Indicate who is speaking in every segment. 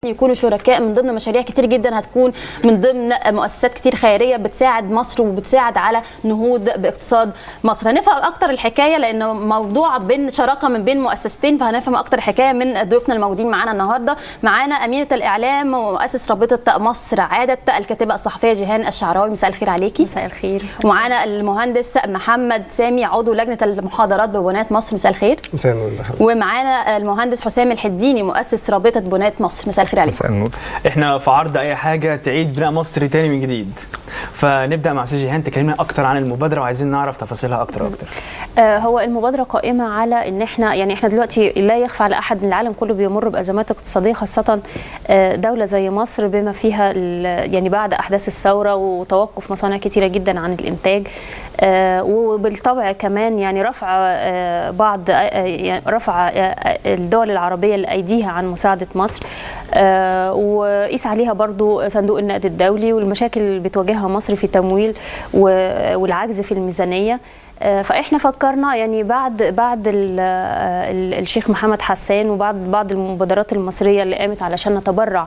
Speaker 1: يكونوا شركاء من ضمن مشاريع كتير جدا هتكون من ضمن مؤسسات كتير خيريه بتساعد مصر وبتساعد على نهوض باقتصاد مصر هنفهم اكتر الحكايه لانه موضوع بين شراكه من بين مؤسستين فهنفهم اكتر الحكايه من ضيوفنا الموجودين معانا النهارده معانا امينه الاعلام ومؤسس رابطه مصر عاده الكاتبه الصحفيه جيهان الشعراوي مساء الخير عليكي
Speaker 2: مساء الخير
Speaker 1: ومعانا المهندس محمد سامي عضو لجنه المحاضرات ببنات مصر مساء الخير
Speaker 3: مساء النور
Speaker 1: ومعانا المهندس حسام الحديني مؤسس رابطه بنات مصر مساء الخير عليكم
Speaker 4: مساء النور احنا في عرض اي حاجه تعيد بناء مصر تاني من جديد فنبدا مع استاذ جيهان تكلمنا اكتر عن المبادره وعايزين نعرف تفاصيلها اكتر واكتر
Speaker 2: آه هو المبادره قائمه على ان احنا يعني احنا دلوقتي لا يخفى على احد ان العالم كله بيمر بازمات اقتصاديه خاصه آه دوله زي مصر بما فيها يعني بعد احداث الثوره وتوقف مصانع كتيره جدا عن الانتاج آه وبالطبع كمان يعني رفع آه بعض آه يعني رفع الدول العربيه اللي ايديها عن مساعده مصر وقيس عليها برضو صندوق النقد الدولي والمشاكل اللي بتواجهها مصر في التمويل والعجز في الميزانيه فاحنا فكرنا يعني بعد بعد ال ال الشيخ محمد حسان وبعد بعض المبادرات المصريه اللي قامت علشان نتبرع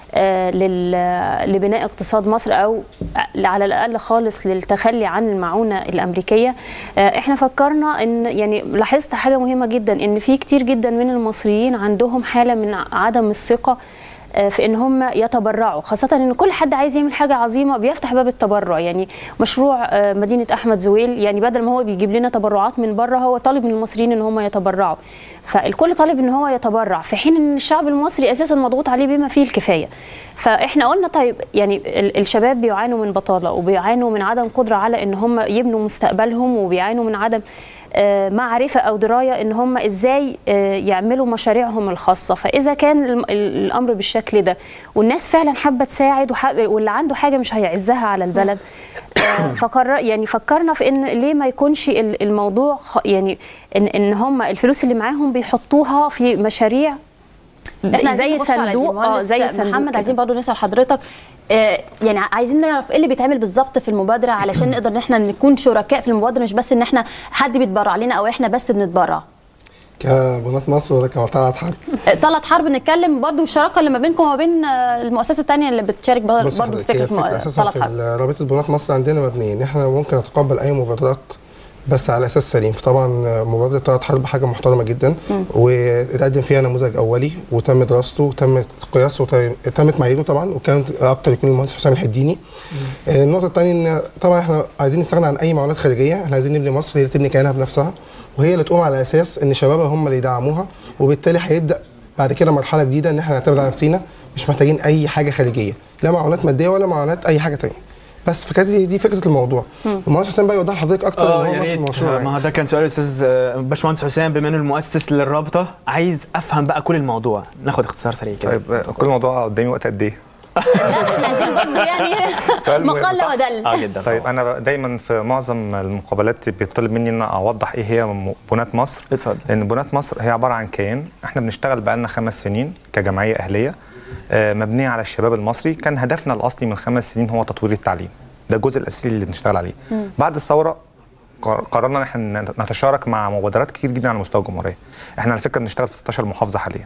Speaker 2: لبناء اقتصاد مصر او على الاقل خالص للتخلي عن المعونه الامريكيه احنا فكرنا ان يعني لاحظت حاجه مهمه جدا ان في كتير جدا من المصريين عندهم حاله من عدم الثقه في ان هم يتبرعوا خاصه ان كل حد عايز يعمل حاجه عظيمه بيفتح باب التبرع يعني مشروع مدينه احمد زويل يعني بدل ما هو بيجيب لنا تبرعات من بره هو طالب من المصريين ان هم يتبرعوا فالكل طالب ان هو يتبرع في حين ان الشعب المصري اساسا مضغوط عليه بما فيه الكفايه فاحنا قلنا طيب يعني الشباب بيعانوا من بطاله وبيعانوا من عدم قدره على ان هم يبنوا مستقبلهم وبيعانوا من عدم معرفة أو دراية إن هم إزاي يعملوا مشاريعهم الخاصة فإذا كان الأمر بالشكل ده والناس فعلا حابة تساعد واللي عنده حاجة مش هيعزها على البلد فقرر يعني فكرنا في ان ليه ما يكونش الموضوع يعني ان ان هم الفلوس اللي معاهم بيحطوها في مشاريع
Speaker 1: احنا زي صندوق اه زي صندوق محمد عايزين برضه نسال حضرتك آه يعني عايزين نعرف ايه اللي بيتعمل بالظبط في المبادره علشان نقدر ان احنا نكون شركاء في المبادره مش بس ان احنا حد بيتبرع لنا او احنا بس بنتبرع
Speaker 3: كبنات مصر ولا كطلعت حرب؟
Speaker 1: طلعت حرب نتكلم برضو الشراكه اللي ما بينكم وما بين المؤسسه الثانيه اللي بتشارك برضو في فكره
Speaker 3: طلعت حرب. رابطه بنات مصر عندنا مبنيين احنا ممكن نتقبل اي مبادرات بس على اساس سليم فطبعا مبادره طلعت حرب حاجه محترمه جدا واتقدم فيها نموذج اولي وتم دراسته وتم قياسه وتمت معاييره طبعا وكانت اكتر يكون المهندس حسام الحديني النقطه الثانيه ان طبعا احنا عايزين نستغنى عن اي معونات خارجيه احنا عايزين نبني مصر هي اللي تبني كيانها بنفسها وهي اللي تقوم على اساس ان شبابها هم اللي يدعموها وبالتالي هيبدا بعد كده مرحله جديده ان احنا نعتمد على نفسينا مش محتاجين اي حاجه خارجيه لا معونات ماديه ولا معونات اي حاجه ثانيه بس فكانت دي, دي فكره الموضوع المهندس حسام بقى يوضح لحضرتك اكتر
Speaker 4: اه يا ريت ما هو ده كان سؤال الاستاذ باشمهندس حسام بما انه المؤسس للرابطه عايز افهم بقى كل الموضوع ناخد اختصار سريع كده
Speaker 5: طيب كل الموضوع قدامي وقت قد ايه؟
Speaker 1: لا احنا عايزين برضه يعني مقال ودل
Speaker 4: اه جدا
Speaker 5: طيب انا دايما في معظم المقابلات بيطلب مني ان اوضح ايه هي بنات مصر
Speaker 4: اتفضل
Speaker 5: لان بنات مصر هي عباره عن كيان احنا بنشتغل بقالنا خمس سنين كجمعيه اهليه مبنيه على الشباب المصري كان هدفنا الاصلي من خمس سنين هو تطوير التعليم ده الجزء الاساسي اللي بنشتغل عليه م. بعد الثوره قررنا ان احنا نتشارك مع مبادرات كتير جدا على مستوى الجمهوريه احنا على فكره بنشتغل في 16 محافظه حاليا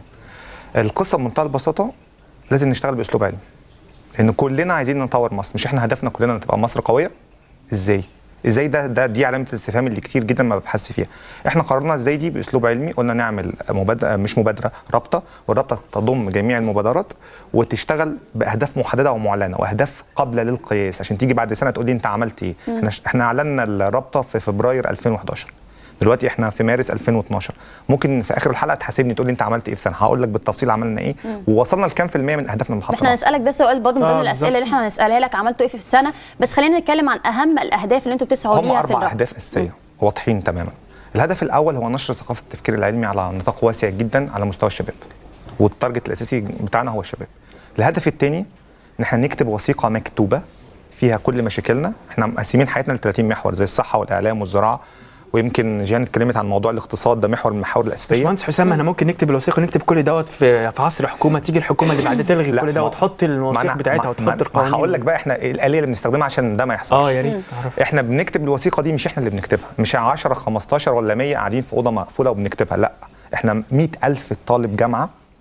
Speaker 5: القصه بمنتهى البساطه لازم نشتغل باسلوب علمي لان كلنا عايزين نطور مصر مش احنا هدفنا كلنا تبقى مصر قويه ازاي ازاي ده ده دي علامه الاستفهام اللي كتير جدا ما ببحث فيها احنا قررنا ازاي دي باسلوب علمي قلنا نعمل مبادره مش مبادره رابطه والرابطه تضم جميع المبادرات وتشتغل باهداف محدده ومعلنه واهداف قابله للقياس عشان تيجي بعد سنه تقول لي انت عملت ايه احنا احنا اعلنا الرابطه في فبراير 2011 دلوقتي احنا في مارس 2012 ممكن في اخر الحلقه تحاسبني تقول لي انت عملت ايه في سنه هقول لك بالتفصيل عملنا ايه ووصلنا لكام في الميه من اهدافنا المحطه
Speaker 1: احنا هنسالك ده سؤال برضه من ضمن الاسئله اللي احنا هنسالها لك عملتوا ايه في السنه بس خلينا نتكلم عن اهم الاهداف اللي انتوا بتسعوا
Speaker 5: هم
Speaker 1: ليها
Speaker 5: اربع اهداف اساسيه واضحين تماما الهدف الاول هو نشر ثقافه التفكير العلمي على نطاق واسع جدا على مستوى الشباب والتارجت الاساسي بتاعنا هو الشباب الهدف الثاني ان احنا نكتب وثيقه مكتوبه فيها كل مشاكلنا احنا مقسمين حياتنا ل 30 محور زي الصحه والاعلام والزراعه ويمكن جيان اتكلمت عن موضوع الاقتصاد ده محور من المحاور الاساسيه
Speaker 4: باشمهندس حسام احنا ممكن نكتب الوثيقه ونكتب كل دوت في في عصر حكومه تيجي الحكومه اللي بعد تلغي
Speaker 5: لا،
Speaker 4: كل ده
Speaker 5: ما-
Speaker 4: وتحط الوثيقه بتاعتها وتحط القوانين
Speaker 5: هقول لك بقى احنا الاليه اللي بنستخدمها عشان ده ما يحصلش
Speaker 4: اه يا ريت تعرف
Speaker 5: احنا بنكتب الوثيقه دي مش احنا اللي بنكتبها مش 10 15 ولا 100 قاعدين في اوضه مقفوله وبنكتبها لا احنا 100000 طالب جامعه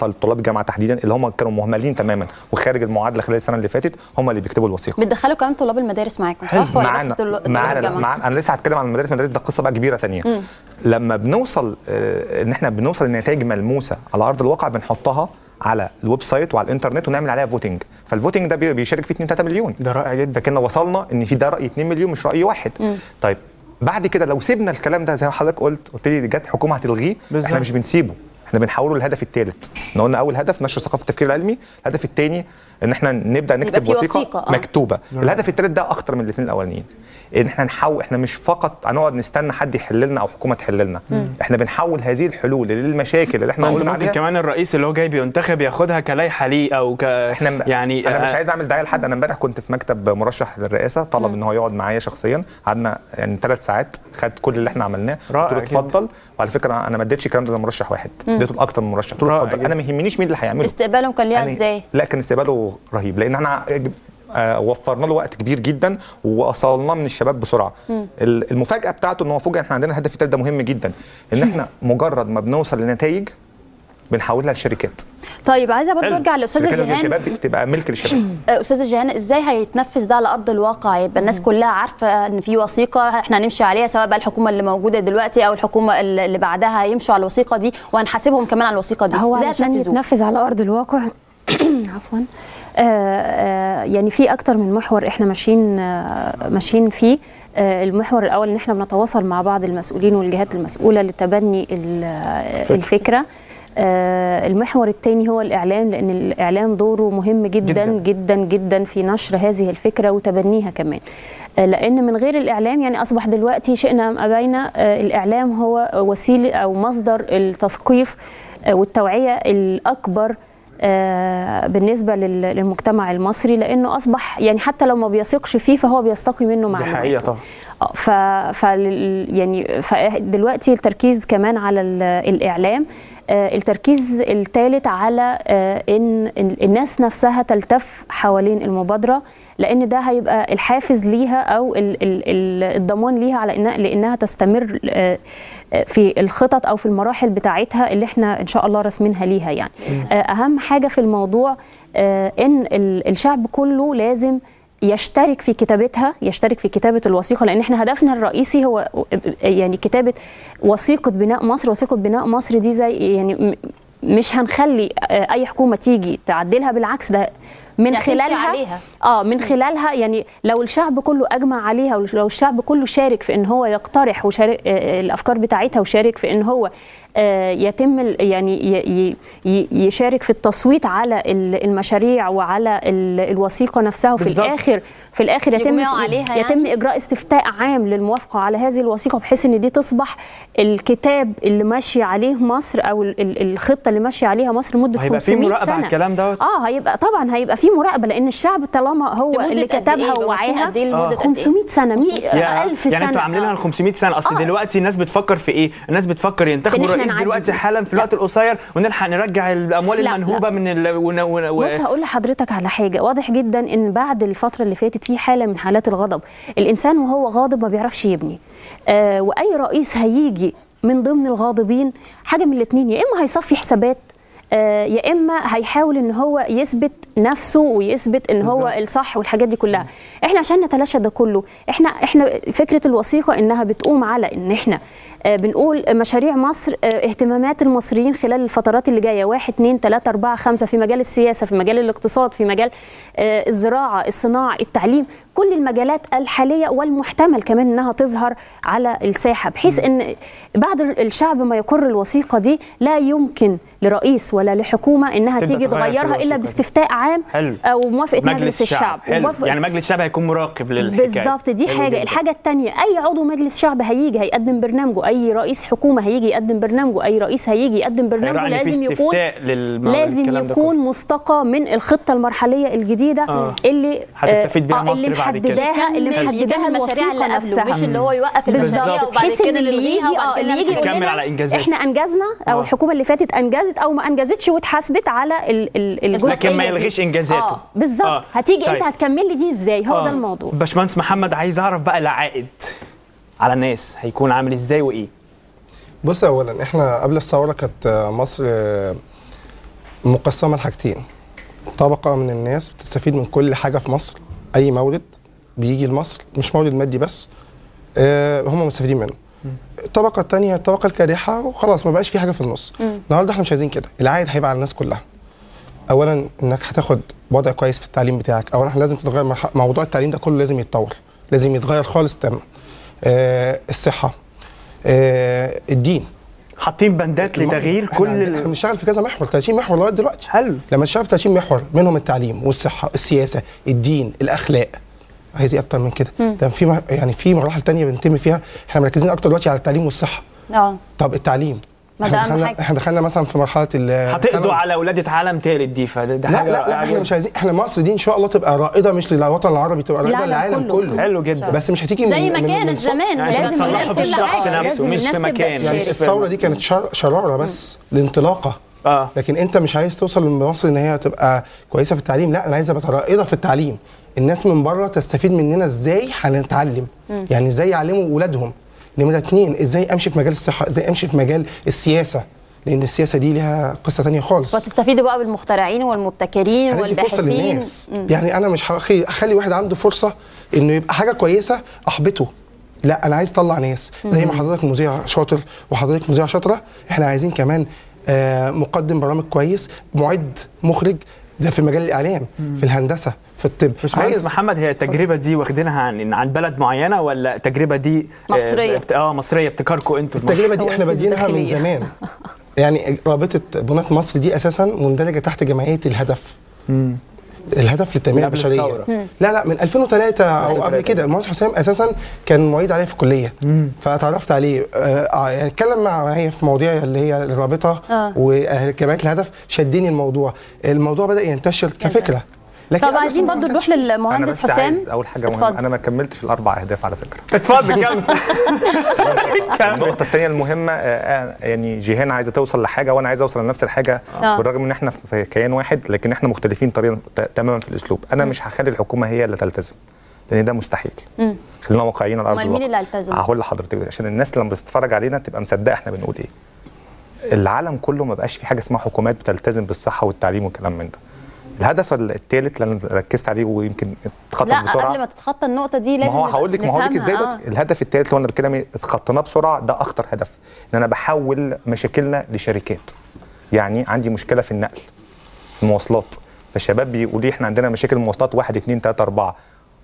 Speaker 5: الواسطه لطلاب الجامعه تحديدا اللي هم كانوا مهملين تماما وخارج المعادله خلال السنه اللي فاتت هم اللي بيكتبوا الوثيقه
Speaker 1: بتدخلوا كمان طلاب المدارس معاكم صح ولا
Speaker 5: معانا
Speaker 1: بس طل- طلاب
Speaker 5: معانا لا،
Speaker 1: الجامعة؟
Speaker 5: معانا انا لسه هتكلم عن المدارس المدارس ده قصه بقى كبيره ثانيه لما بنوصل آه، ان احنا بنوصل لنتائج ملموسه على ارض الواقع بنحطها على الويب سايت وعلى الانترنت ونعمل عليها فوتنج فالفوتنج ده بي- بيشارك فيه 2 3 مليون
Speaker 4: ده رائع جدا
Speaker 5: فكنا وصلنا ان في ده راي 2 مليون مش راي واحد طيب بعد كده لو سيبنا الكلام ده زي ما حضرتك قلت قلت لي جت حكومه هتلغيه
Speaker 4: بالظبط.
Speaker 5: احنا مش بنسيبه احنا بنحوله للهدف الثالث احنا قلنا اول هدف نشر ثقافه التفكير العلمي الهدف الثاني ان احنا نبدا نكتب
Speaker 1: في
Speaker 5: وثيقه,
Speaker 1: وثيقة، آه.
Speaker 5: مكتوبه الهدف الثالث ده اخطر من الاثنين الاولانيين ان احنا نحول احنا مش فقط هنقعد نستنى حد يحل لنا او حكومه تحل لنا احنا بنحول هذه الحلول للمشاكل اللي احنا
Speaker 4: ما انت
Speaker 5: قلنا
Speaker 4: ممكن
Speaker 5: عليها
Speaker 4: كمان الرئيس اللي هو جاي بينتخب ياخدها كلائحه ليه او ك
Speaker 5: احنا م-
Speaker 4: يعني
Speaker 5: انا مش
Speaker 4: آه،
Speaker 5: عايز اعمل دعايه لحد انا امبارح كنت في مكتب مرشح للرئاسه طلب ان هو يقعد معايا شخصيا قعدنا يعني ثلاث ساعات خد كل اللي احنا عملناه
Speaker 4: رائع
Speaker 5: قلت له
Speaker 4: جدا.
Speaker 5: اتفضل وعلى فكره انا ما اديتش الكلام ده لمرشح واحد اديته لاكتر من مرشح قلت له
Speaker 4: رائع
Speaker 5: اتفضل
Speaker 4: جدا.
Speaker 5: انا ما يهمنيش مين اللي هيعمله
Speaker 1: استقبالهم كان ليها
Speaker 5: يعني
Speaker 1: ازاي؟
Speaker 5: لا كان استقباله رهيب لان احنا آه، وفرنا له وقت كبير جدا ووصلناه من الشباب بسرعه ال- المفاجاه بتاعته ان هو فوجئ احنا عندنا الهدف الثالث ده مهم جدا ان احنا مجرد ما بنوصل لنتائج بنحولها لشركات
Speaker 1: طيب عايزه برضو
Speaker 4: حلو.
Speaker 1: ارجع لاستاذه
Speaker 5: شركات
Speaker 1: جيهان
Speaker 5: الشباب بتبقى ملك للشباب
Speaker 1: آه، استاذه جيهان ازاي هيتنفذ ده على ارض الواقع يبقى الناس كلها عارفه ان في وثيقه احنا هنمشي عليها سواء بقى الحكومه اللي موجوده دلوقتي او الحكومه اللي اللي بعدها هيمشوا على الوثيقه دي وهنحاسبهم كمان على الوثيقه دي
Speaker 2: هو
Speaker 1: ازاي
Speaker 2: علشان
Speaker 1: هتنفذوه؟
Speaker 2: يتنفذ على ارض الواقع عفوا آه، آه، يعني في اكتر من محور احنا ماشيين آه، ماشيين فيه آه، المحور الاول ان احنا بنتواصل مع بعض المسؤولين والجهات المسؤوله لتبني ال- آه، الفكره آه، المحور الثاني هو الاعلام لان الاعلام دوره مهم جدا
Speaker 4: جداً.
Speaker 2: جدا جدا جدا في نشر هذه الفكره وتبنيها كمان آه، لان من غير الاعلام يعني اصبح دلوقتي شئنا ام ابينا آه، الاعلام هو وسيله او مصدر التثقيف آه، والتوعيه الاكبر آه، بالنسبه لل- للمجتمع المصري لانه اصبح يعني حتى لو ما بيثقش فيه فهو بيستقي منه
Speaker 4: دي
Speaker 2: معلومات
Speaker 4: حقيقه طبعا
Speaker 2: آه، ف ف يعني فدلوقتي التركيز كمان على ال- الاعلام آه، التركيز الثالث على آه، ان ال- الناس نفسها تلتف حوالين المبادره لان ده هيبقى الحافز ليها او ال- ال- ال- الضمان ليها على انها لانها تستمر آه، آه، في الخطط او في المراحل بتاعتها اللي احنا ان شاء الله راسمينها ليها يعني آه، اهم حاجه في الموضوع آه، ان ال- الشعب كله لازم يشترك في كتابتها يشترك في كتابة الوثيقة لأن احنا هدفنا الرئيسي هو يعني كتابة وثيقة بناء مصر وثيقة بناء مصر دي زي يعني م- مش هنخلي آه، أي حكومة تيجي تعدلها بالعكس ده من
Speaker 1: يعني تمشي
Speaker 2: خلالها
Speaker 1: عليها.
Speaker 2: اه من خلالها يعني لو الشعب كله اجمع عليها ولو الشعب كله شارك في ان هو يقترح وشارك آه، الافكار بتاعتها وشارك في ان هو آه، يتم ال- يعني ي- ي- ي- يشارك في التصويت على ال- المشاريع وعلى ال- الوثيقه نفسها وفي
Speaker 4: بالظبط.
Speaker 2: الاخر في الاخر يتم
Speaker 1: يجمعوا عليها
Speaker 2: يتم
Speaker 1: يعني؟
Speaker 2: اجراء استفتاء عام للموافقه على هذه الوثيقه بحيث ان دي تصبح الكتاب اللي ماشي عليه مصر او ال- ال- الخطه اللي ماشيه عليها مصر لمده
Speaker 4: هيبقى في
Speaker 2: 500
Speaker 4: مراقبه على
Speaker 2: سنه
Speaker 4: الكلام دوت
Speaker 2: اه هيبقى طبعا هيبقى في مراقبه لان الشعب طالما هو
Speaker 1: لمدة
Speaker 2: اللي
Speaker 1: قد إيه؟
Speaker 2: كتبها
Speaker 1: يبقى ماشيين
Speaker 2: ووعاها
Speaker 1: قد إيه لمدة قد إيه؟
Speaker 2: 500 سنه 100
Speaker 4: يا-
Speaker 2: 1000 سنه
Speaker 4: يعني انتوا عاملينها ل 500 سنه اصل
Speaker 2: آه.
Speaker 4: دلوقتي الناس بتفكر في ايه؟ الناس بتفكر ينتخبوا
Speaker 2: إن إحنا
Speaker 4: الرئيس
Speaker 2: نعدي
Speaker 4: دلوقتي
Speaker 2: دي.
Speaker 4: حالا في
Speaker 2: لا.
Speaker 4: الوقت القصير ونلحق نرجع الاموال
Speaker 2: لا،
Speaker 4: المنهوبه من ال... ون... ون... و...
Speaker 2: بص هقول لحضرتك على حاجه واضح جدا ان بعد الفتره اللي فاتت في حاله من حالات الغضب الانسان وهو غاضب ما بيعرفش يبني آه واي رئيس هيجي من ضمن الغاضبين حاجه من الاثنين يا اما هيصفي حسابات آه، يا اما هيحاول ان هو يثبت نفسه ويثبت ان هو
Speaker 4: بالظبط.
Speaker 2: الصح والحاجات دي كلها احنا عشان نتلاشى ده كله احنا احنا فكره الوثيقه انها بتقوم على ان احنا آه، بنقول مشاريع مصر آه، اهتمامات المصريين خلال الفترات اللي جايه واحد اتنين تلاته اربعه خمسه في مجال السياسه في مجال الاقتصاد في مجال آه، الزراعه الصناعه التعليم كل المجالات الحاليه والمحتمل كمان انها تظهر على الساحه بحيث ان بعد الشعب ما يقر الوثيقه دي لا يمكن لرئيس ولا لحكومه انها
Speaker 4: تبدأ
Speaker 2: تيجي
Speaker 4: تغير في
Speaker 2: تغيرها
Speaker 4: الوثيقة
Speaker 2: الا
Speaker 4: دي.
Speaker 2: باستفتاء عام
Speaker 4: حلو.
Speaker 2: او موافقه مجلس, الشعب
Speaker 4: حلو.
Speaker 2: وموافقة-
Speaker 4: يعني مجلس الشعب هيكون مراقب للحكايه
Speaker 2: بالظبط دي
Speaker 4: حلو
Speaker 2: حاجه
Speaker 4: جداً.
Speaker 2: الحاجه الثانيه اي عضو مجلس شعب هيجي هيقدم برنامجه اي رئيس حكومه هيجي يقدم برنامجه اي رئيس هيجي يقدم برنامجه
Speaker 4: هيراعي إن في
Speaker 2: لازم يكون
Speaker 4: استفتاء للم...
Speaker 2: لازم
Speaker 4: للكلام ده
Speaker 2: يكون
Speaker 4: كله.
Speaker 2: مستقى من الخطه المرحليه الجديده
Speaker 4: آه.
Speaker 2: اللي
Speaker 4: هتستفيد بيها
Speaker 2: آه،
Speaker 4: مصر
Speaker 2: اللي
Speaker 4: بعد كده.
Speaker 2: محدداها اللي
Speaker 1: يكمل-
Speaker 2: محدداها
Speaker 1: يكمل المشاريع اللي
Speaker 2: الوثيقه
Speaker 1: قبله
Speaker 2: نفسها
Speaker 1: مش اللي هو يوقف المشاريع
Speaker 2: بالظبط
Speaker 1: وبعد
Speaker 2: بحيث
Speaker 1: كده
Speaker 2: ان اللي
Speaker 1: نلغيها
Speaker 2: يجي اه
Speaker 1: وبعد كده
Speaker 2: اللي يجي
Speaker 1: نعمل
Speaker 2: يقول
Speaker 4: يكمل
Speaker 2: لنا
Speaker 4: على إنجازات.
Speaker 2: احنا انجزنا او
Speaker 4: آه.
Speaker 2: الحكومه اللي فاتت انجزت او ما انجزتش واتحاسبت على ال- ال- الجزئيه
Speaker 4: لكن ما
Speaker 2: دي.
Speaker 4: يلغيش انجازاته
Speaker 2: اه بالظبط
Speaker 4: آه.
Speaker 2: هتيجي
Speaker 4: طيب.
Speaker 2: انت هتكمل لي دي ازاي هو
Speaker 4: آه.
Speaker 2: ده الموضوع
Speaker 4: باشمهندس محمد عايز اعرف بقى العائد على الناس هيكون عامل ازاي وايه؟
Speaker 3: بص اولا احنا قبل الثوره كانت مصر مقسمه لحاجتين طبقه من الناس بتستفيد من كل حاجه في مصر اي مورد بيجي لمصر مش مورد مادي بس آه هم مستفيدين منه الطبقه الثانيه الطبقه الكادحه وخلاص ما بقاش في حاجه في النص النهارده احنا مش عايزين كده العائد هيبقى على الناس كلها اولا انك هتاخد وضع كويس في التعليم بتاعك اولا لازم تتغير مرح- موضوع التعليم ده كله لازم يتطور لازم يتغير خالص تماما آه الصحه آه الدين
Speaker 4: حاطين بندات لتغيير
Speaker 3: احنا
Speaker 4: كل
Speaker 3: عندنا- احنا
Speaker 4: ال...
Speaker 3: بنشتغل في كذا محور 30 محور لغايه دلوقتي
Speaker 4: حلو
Speaker 3: لما تشتغل في 30 محور منهم التعليم والصحه السياسه الدين الاخلاق عايز ايه اكتر من كده ده في مه- يعني في مراحل تانية بنتم فيها احنا مركزين اكتر دلوقتي على التعليم والصحه
Speaker 1: اه
Speaker 3: طب التعليم
Speaker 1: ما
Speaker 3: احنا
Speaker 1: ده أهم
Speaker 3: دخلنا
Speaker 1: حاجة.
Speaker 3: احنا دخلنا مثلا في مرحله ال-
Speaker 4: هتقضوا
Speaker 3: ثانوي.
Speaker 4: على ولاده عالم تالت دي فده ده
Speaker 3: لا
Speaker 4: حاجه
Speaker 3: لا لا احنا مش عايزين احنا مصر دي ان شاء الله تبقى رائده مش للوطن العربي تبقى رائده
Speaker 2: العالم
Speaker 3: للعالم
Speaker 2: كله.
Speaker 3: كله,
Speaker 4: حلو جدا
Speaker 3: بس مش هتيجي
Speaker 1: زي
Speaker 3: من
Speaker 1: ما
Speaker 3: من-
Speaker 1: كانت
Speaker 3: من صوت-
Speaker 1: زمان
Speaker 4: يعني
Speaker 1: لازم
Speaker 4: تصلحوا
Speaker 1: الناس
Speaker 4: في
Speaker 1: كل
Speaker 4: الشخص
Speaker 1: حاجه
Speaker 4: نفسه
Speaker 2: لازم
Speaker 4: مش
Speaker 2: الناس
Speaker 4: في
Speaker 2: تبدأ
Speaker 4: مكان
Speaker 3: يعني
Speaker 2: تشارك.
Speaker 3: الثوره دي كانت شر- شراره بس لانطلاقه
Speaker 4: اه
Speaker 3: لكن انت مش عايز توصل لمصر ان هي تبقى كويسه في التعليم لا انا عايز ابقى رائده في التعليم الناس من بره تستفيد مننا ازاي هنتعلم يعني ازاي يعلموا اولادهم نمره اتنين ازاي امشي في مجال الصحه ازاي امشي في مجال السياسه لان السياسه دي ليها قصه تانية خالص
Speaker 1: وتستفيدوا بقى بالمخترعين والمبتكرين
Speaker 3: هندي فرصه
Speaker 1: والباحثين
Speaker 3: للناس يعني انا مش هخلي اخلي واحد عنده فرصه انه يبقى حاجه كويسه احبطه لا انا عايز اطلع ناس زي ما حضرتك مذيع شاطر وحضرتك مذيعه شاطره احنا عايزين كمان آه مقدم برامج كويس معد مخرج ده في مجال الاعلام في الهندسه في الطب
Speaker 4: مش مهندس محمد هي التجربه دي واخدينها عن عن بلد معينه ولا التجربه دي آه،
Speaker 1: مصرية.
Speaker 4: بت- اه مصريه ابتكاركم انتوا
Speaker 3: التجربه دي
Speaker 2: هو
Speaker 3: احنا
Speaker 2: في
Speaker 3: بادئينها من
Speaker 2: الداخلية.
Speaker 3: زمان يعني رابطه بناة مصر دي اساسا مندرجه تحت جمعيه الهدف الهدف للتنميه
Speaker 4: من قبل
Speaker 3: البشريه
Speaker 4: الثورة.
Speaker 3: لا لا من 2003 او قبل
Speaker 4: 2003.
Speaker 3: كده المهندس حسام اساسا كان معيد عليا في الكليه فتعرفت عليه آه آه، يعني اتكلم معايا في مواضيع اللي هي الرابطه
Speaker 1: آه.
Speaker 3: وجمعيه الهدف شدني الموضوع الموضوع بدا ينتشر كفكره لكن
Speaker 1: طب
Speaker 3: أنا
Speaker 1: عايزين
Speaker 3: بس ما
Speaker 1: برضو
Speaker 3: كانش-
Speaker 1: نروح
Speaker 5: انا
Speaker 1: للمهندس
Speaker 5: بس
Speaker 1: حسام
Speaker 5: عايز اول حاجه مهمه
Speaker 1: اتفضل.
Speaker 5: انا ما كملتش الاربع اهداف على فكره
Speaker 4: اتفضل كمل كمل
Speaker 5: النقطة الثانية المهمة آه، آه، يعني جيهان عايزة توصل لحاجة وأنا عايز أوصل لنفس الحاجة
Speaker 1: آه.
Speaker 5: بالرغم إن إحنا في كيان واحد لكن إحنا مختلفين طريقة ت- تماما في الأسلوب أنا مش هخلي الحكومة هي اللي تلتزم لأن ده مستحيل خلينا واقعيين على أرض
Speaker 1: امال مين
Speaker 5: الواقع
Speaker 1: اللي هيلتزم؟
Speaker 5: هقول لحضرتك عشان الناس لما بتتفرج علينا تبقى مصدقة إحنا بنقول إيه العالم كله ما بقاش في حاجة اسمها حكومات بتلتزم بالصحة والتعليم والكلام من ده الهدف الثالث اللي انا ركزت عليه ويمكن اتخطى
Speaker 1: لا
Speaker 5: بسرعه
Speaker 1: قبل ما تتخطى النقطه دي
Speaker 5: ما
Speaker 1: لازم
Speaker 5: هو
Speaker 1: نبقى
Speaker 5: هقول لك ما هقول لك ازاي
Speaker 1: نفهمها.
Speaker 5: ده الهدف الثالث اللي انا بتكلم إيه؟ اتخطيناه بسرعه ده اخطر هدف ان انا بحول مشاكلنا لشركات يعني عندي مشكله في النقل في المواصلات فالشباب بيقولوا لي احنا عندنا مشاكل المواصلات واحد اثنين ثلاثه اربعه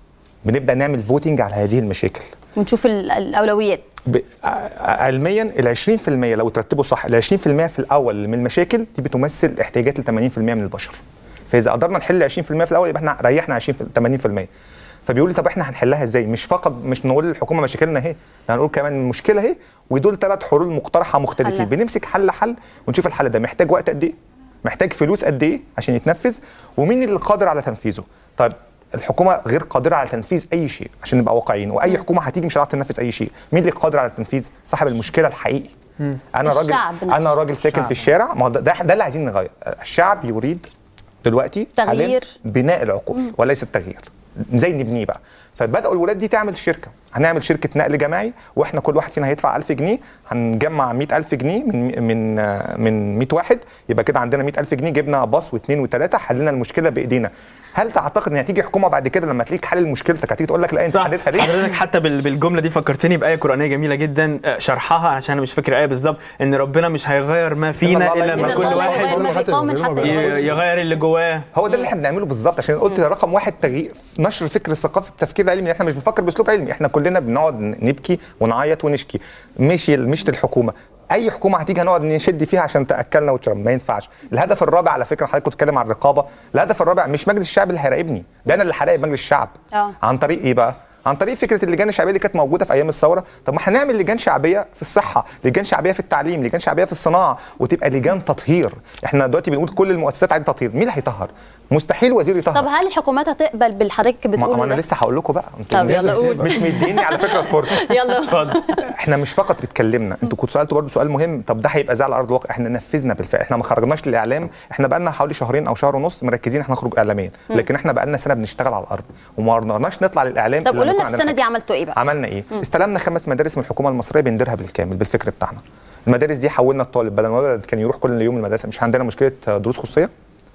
Speaker 5: بنبدا نعمل فوتنج على هذه المشاكل
Speaker 1: ونشوف ال- الاولويات
Speaker 5: ب... ع- علميا ال 20% لو ترتبوا صح ال 20% في الاول من المشاكل دي بتمثل احتياجات ل 80% من البشر فاذا قدرنا نحل 20% في الاول يبقى احنا ريحنا 20 80% فبيقول لي طب احنا هنحلها ازاي مش فقط مش نقول للحكومه مشاكلنا اهي ده هنقول كمان المشكله اهي ودول ثلاث حلول مقترحه مختلفين
Speaker 1: حلها.
Speaker 5: بنمسك حل حل ونشوف الحل ده محتاج وقت قد ايه محتاج فلوس قد ايه عشان يتنفذ ومين اللي قادر على تنفيذه طيب الحكومه غير قادره على تنفيذ اي شيء عشان نبقى واقعيين واي حكومه هتيجي مش هتعرف تنفذ اي شيء مين اللي قادر على التنفيذ صاحب المشكله الحقيقي انا راجل
Speaker 1: الشعب نفسه.
Speaker 5: انا راجل ساكن في الشارع ما هو ده, ده, ده اللي عايزين نغير الشعب يريد دلوقتي حالياً
Speaker 1: تغيير.
Speaker 5: بناء العقول وليس التغيير زي نبنيه بقى فبداوا الولاد دي تعمل شركه هنعمل شركه نقل جماعي واحنا كل واحد فينا هيدفع 1000 جنيه هنجمع 100000 جنيه من من آه، من 100 واحد يبقى كده عندنا 100000 جنيه جبنا باص واثنين وثلاثه حلينا المشكله بايدينا هل تعتقد ان هتيجي حكومه بعد كده لما تلاقيك حل مشكلتك هتيجي تقول لك لا انت
Speaker 4: صح
Speaker 5: حليتها ليه؟
Speaker 4: حضرتك حتى بال- بالجمله دي فكرتني بايه قرانيه جميله جدا آه، شرحها عشان انا مش فاكر ايه بالظبط ان ربنا مش هيغير ما فينا
Speaker 5: الله
Speaker 4: الا
Speaker 5: لا
Speaker 4: لما
Speaker 1: إن
Speaker 4: كل
Speaker 1: الله لا
Speaker 4: واحد
Speaker 1: يغير ما
Speaker 3: حتى
Speaker 1: بقوم
Speaker 3: يغيروا ما
Speaker 1: حتى
Speaker 3: بين
Speaker 1: يغيروا
Speaker 4: ي- يغير اللي جواه
Speaker 5: هو ده اللي احنا بنعمله بالظبط عشان قلت رقم واحد تغيير نشر فكر ثقافه التفكير العلمي احنا مش بنفكر باسلوب علمي احنا كلنا بنقعد نبكي ونعيط ونشكي مش مش الحكومه اي حكومه هتيجي هنقعد نشد فيها عشان تاكلنا وتشرب ما ينفعش الهدف الرابع على فكره حضرتك كنت بتتكلم عن الرقابه الهدف الرابع مش مجلس الشعب اللي هيراقبني ده انا اللي هراقب مجلس الشعب
Speaker 1: اه.
Speaker 5: عن طريق ايه بقى عن طريق فكره اللجان الشعبيه اللي كانت موجوده في ايام الثوره طب ما هنعمل لجان شعبيه في الصحه لجان شعبيه في التعليم لجان شعبيه في الصناعه وتبقى لجان تطهير احنا دلوقتي بنقول كل المؤسسات عايزه تطهير مين اللي هيطهر مستحيل وزير يطهر
Speaker 1: طب هل الحكومات هتقبل بالحضرتك
Speaker 5: ما ما
Speaker 1: بتقوله
Speaker 5: انا
Speaker 1: ده؟
Speaker 5: لسه هقول لكم بقى انتوا
Speaker 1: طب يلا قول
Speaker 5: مش مديني على فكره الفرصه
Speaker 1: يلا
Speaker 4: اتفضل
Speaker 5: احنا مش فقط بتكلمنا انتوا كنتوا سالتوا برضه سؤال مهم طب ده هيبقى زي على ارض الواقع احنا نفذنا بالفعل احنا ما خرجناش للاعلام احنا بقى لنا حوالي شهرين او شهر ونص مركزين احنا نخرج اعلاميا لكن احنا بقى لنا سنه بنشتغل على الارض وما قدرناش نطلع للاعلام
Speaker 1: طب
Speaker 5: إلا
Speaker 1: قولوا
Speaker 5: لما
Speaker 1: لنا
Speaker 5: يكون
Speaker 1: في
Speaker 5: عندنا
Speaker 1: السنه
Speaker 5: حاجة.
Speaker 1: دي عملتوا ايه بقى؟
Speaker 5: عملنا ايه؟ استلمنا خمس مدارس من الحكومه المصريه بنديرها بالكامل بالفكر بتاعنا المدارس دي حولنا الطالب بدل ما الولد كان يروح كل يوم المدرسه مش عندنا مشكله دروس خصوصيه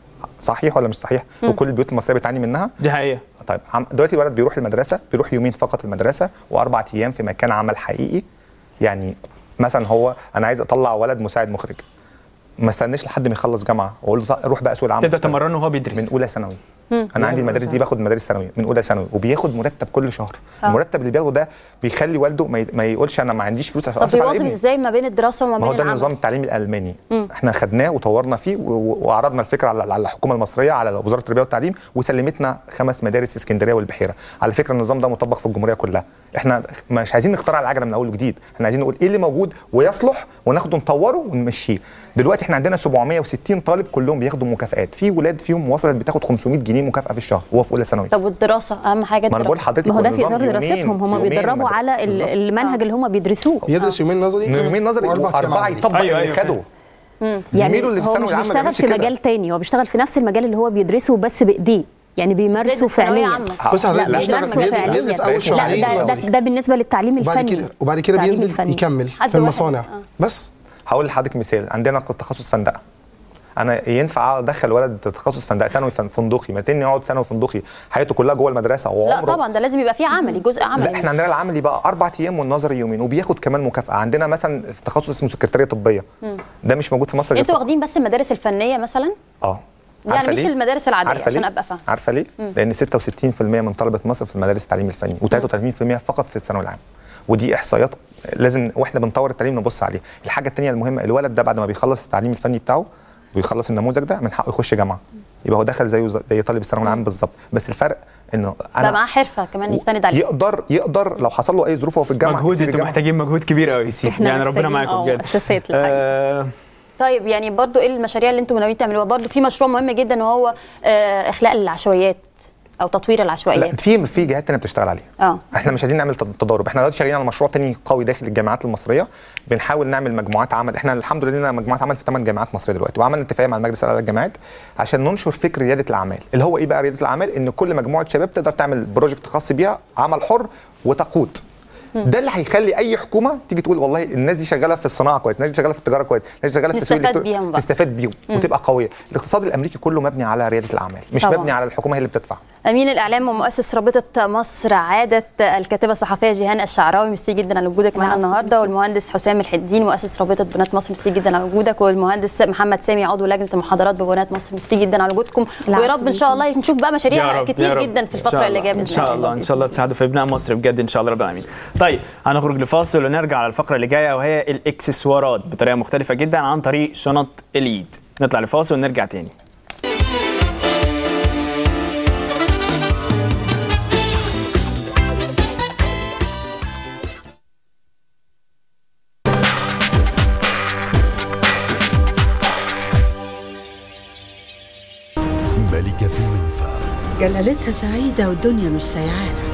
Speaker 5: صحيح ولا مش صحيح وكل البيوت المصريه بتعاني منها
Speaker 4: دي حقيقه
Speaker 5: طيب عم- دلوقتي الولد بيروح المدرسه بيروح يومين فقط المدرسه واربع ايام في مكان عمل حقيقي يعني مثلا هو انا عايز اطلع ولد مساعد مخرج ما استناش لحد ما يخلص جامعه واقول له روح بقى سوق العمل
Speaker 4: تبدا
Speaker 5: اشتغل.
Speaker 4: تمرنه وهو بيدرس
Speaker 5: من اولى ثانوي انا عندي المدارس دي باخد مدارس ثانوي من اولى ثانوي وبياخد مرتب كل شهر
Speaker 1: آه.
Speaker 5: المرتب اللي بياخده ده بيخلي والده ما ي- ما يقولش انا ما عنديش فلوس عشان
Speaker 1: طب
Speaker 5: اصرف على
Speaker 1: بيواظب
Speaker 5: ابني
Speaker 1: ازاي ما بين الدراسه وما
Speaker 5: ما هو
Speaker 1: بين
Speaker 5: ده
Speaker 1: العمل
Speaker 5: النظام التعليمي الالماني احنا خدناه وطورنا فيه و- و- وعرضنا الفكره على على الحكومه المصريه على وزاره التربيه والتعليم وسلمتنا خمس مدارس في اسكندريه والبحيره على فكره النظام ده مطبق في الجمهوريه كلها احنا مش عايزين نخترع العجله من اول وجديد احنا عايزين نقول ايه اللي موجود ويصلح وناخده نطوره ونمشيه دلوقتي احنا عندنا 760 طالب كلهم بياخدوا مكافآت في ولاد فيهم وصلت بتاخد 500 جنيه مكافاه في الشهر وهو في اولى ثانوي
Speaker 1: طب والدراسه اهم حاجه
Speaker 5: ما انا بقول
Speaker 1: الدراسه
Speaker 5: لحضرتك
Speaker 2: ما هو ده في
Speaker 5: النظام
Speaker 2: اطار
Speaker 5: يومين-
Speaker 2: دراستهم هم
Speaker 5: يومين
Speaker 2: بيتدربوا
Speaker 5: مدرسة.
Speaker 2: على ال-
Speaker 5: بالظبط.
Speaker 2: المنهج اللي هم بيدرسوه
Speaker 3: يدرس يومين نظري
Speaker 5: يومين نظري
Speaker 3: وأربع أيام
Speaker 5: واربعه
Speaker 3: عملي.
Speaker 5: يطبق
Speaker 4: أيوة،
Speaker 5: اللي
Speaker 4: أيوة،
Speaker 5: خده
Speaker 2: يعني
Speaker 5: زميله اللي في
Speaker 2: هو
Speaker 5: الثانوي
Speaker 2: مش
Speaker 5: العام ما
Speaker 2: بيشتغل
Speaker 5: بيعملش
Speaker 2: في
Speaker 5: كده.
Speaker 2: مجال تاني هو بيشتغل في نفس المجال اللي هو بيدرسه بس بايديه يعني بيمارسه
Speaker 1: زي الثانوية
Speaker 2: فعليا
Speaker 1: عامة.
Speaker 3: بص حضرتك
Speaker 2: لا
Speaker 3: بيشتغل
Speaker 2: بيمارسه
Speaker 3: بيدرس-
Speaker 2: فعليا
Speaker 3: بيدرس اول
Speaker 5: لا،
Speaker 3: شهرين
Speaker 2: لا ده, ده,
Speaker 3: نظري
Speaker 2: ده بالنسبه للتعليم
Speaker 3: وبعد
Speaker 2: الفني
Speaker 3: كده وبعد كده
Speaker 2: التعليم
Speaker 3: بينزل
Speaker 2: الفني.
Speaker 3: يكمل
Speaker 1: حد
Speaker 3: في
Speaker 1: واحد.
Speaker 3: المصانع
Speaker 1: آه.
Speaker 3: بس
Speaker 5: هقول لحضرتك مثال عندنا تخصص فندقه انا ينفع ادخل ولد تخصص فندقه ثانوي فن- فندقي ما تاني يقعد ثانوي فندقي حياته كلها جوه المدرسه
Speaker 1: لا
Speaker 5: وعمره
Speaker 1: طبعا ده لازم يبقى فيه عملي جزء عملي
Speaker 5: لا احنا عندنا العملي بقى اربع ايام والنظري يومين وبياخد كمان مكافاه عندنا مثلا في تخصص اسمه سكرتاريه طبيه ده مش موجود في مصر غير
Speaker 1: انتوا
Speaker 5: في-
Speaker 1: واخدين بس المدارس الفنيه مثلا
Speaker 5: اه
Speaker 1: يعني
Speaker 5: عارفة
Speaker 1: مش
Speaker 5: ليه؟
Speaker 1: المدارس العاديه
Speaker 5: عارفة
Speaker 1: عشان
Speaker 5: ليه؟
Speaker 1: ابقى فاهم
Speaker 5: عارفه ليه؟ لان 66% من طلبه مصر في المدارس التعليم الفني و33% فقط في الثانوي العام ودي احصائيات لازم واحنا بنطور التعليم نبص عليها الحاجه الثانيه المهمه الولد ده بعد ما بيخلص التعليم الفني بتاعه ويخلص النموذج ده من حقه يخش جامعه يبقى هو دخل زيه زي طالب الثانوي العام بالظبط بس الفرق انه
Speaker 1: بقى
Speaker 5: انا
Speaker 1: معاه حرفه كمان يستند عليها
Speaker 5: يقدر يقدر لو حصل له اي ظروف وهو في الجامعه
Speaker 4: مجهود
Speaker 5: يسيب
Speaker 4: انتوا
Speaker 5: الجامعة.
Speaker 4: محتاجين مجهود كبير قوي
Speaker 2: احنا
Speaker 4: يعني ربنا
Speaker 2: محتاجين
Speaker 4: معاكم
Speaker 2: اه
Speaker 4: بجد
Speaker 2: اساسيات الحقيقة.
Speaker 4: آه
Speaker 1: طيب يعني برضو ايه المشاريع اللي انتم ناويين تعملوها برضو في مشروع مهم جدا وهو آه اخلاء العشوائيات او تطوير
Speaker 5: لا
Speaker 1: العشوائيات
Speaker 5: في في جهات تانية بتشتغل عليها
Speaker 1: اه
Speaker 5: احنا مش عايزين نعمل تض- تضارب احنا دلوقتي شغالين على مشروع تاني قوي داخل الجامعات المصريه بنحاول نعمل مجموعات عمل احنا الحمد لله لنا مجموعات عمل في ثمان جامعات مصريه دلوقتي وعملنا اتفاقيه مع المجلس الاعلى للجامعات عشان ننشر فكر رياده الاعمال اللي هو ايه بقى رياده الاعمال ان كل مجموعه شباب تقدر تعمل بروجكت خاص بيها عمل حر وتقود ده اللي هيخلي اي حكومه تيجي تقول والله الناس دي شغاله في الصناعه كويس الناس دي شغاله في التجاره كويس الناس دي شغاله في التسويق
Speaker 1: نستفاد
Speaker 5: الإلكتروني.
Speaker 1: بيهم بقى.
Speaker 5: تستفاد بيهم وتبقى قويه الاقتصاد الامريكي كله مبني على رياده الاعمال مش
Speaker 1: طبعاً.
Speaker 5: مبني على الحكومه هي اللي بتدفع
Speaker 1: امين الاعلام ومؤسس رابطه مصر عاده الكاتبه الصحفيه جيهان الشعراوي ميرسي جدا على وجودك معنا
Speaker 2: نعم.
Speaker 1: النهارده والمهندس حسام الحدين مؤسس رابطه بنات مصر ميرسي جدا على وجودك والمهندس محمد سامي عضو لجنه المحاضرات ببنات مصر ميرسي جدا على وجودكم
Speaker 2: العفو
Speaker 1: ويا رب ان شاء الله نشوف بقى
Speaker 4: يا
Speaker 1: مشاريع
Speaker 4: رب، يا
Speaker 1: كتير
Speaker 4: رب.
Speaker 1: جدا في
Speaker 4: إن شاء
Speaker 1: الفتره اللي
Speaker 4: الله.
Speaker 1: جايه
Speaker 4: ان
Speaker 1: باذن
Speaker 4: شاء الله ان شاء الله تساعدوا في ابناء مصر بجد ان شاء الله رب العالمين طيب هنخرج لفاصل ونرجع على الفقره اللي جايه وهي الاكسسوارات بطريقه مختلفه جدا عن طريق شنط الايد نطلع لفاصل ونرجع تاني
Speaker 6: ملكة في المنفى
Speaker 7: جلالتها سعيدة والدنيا مش سايعاها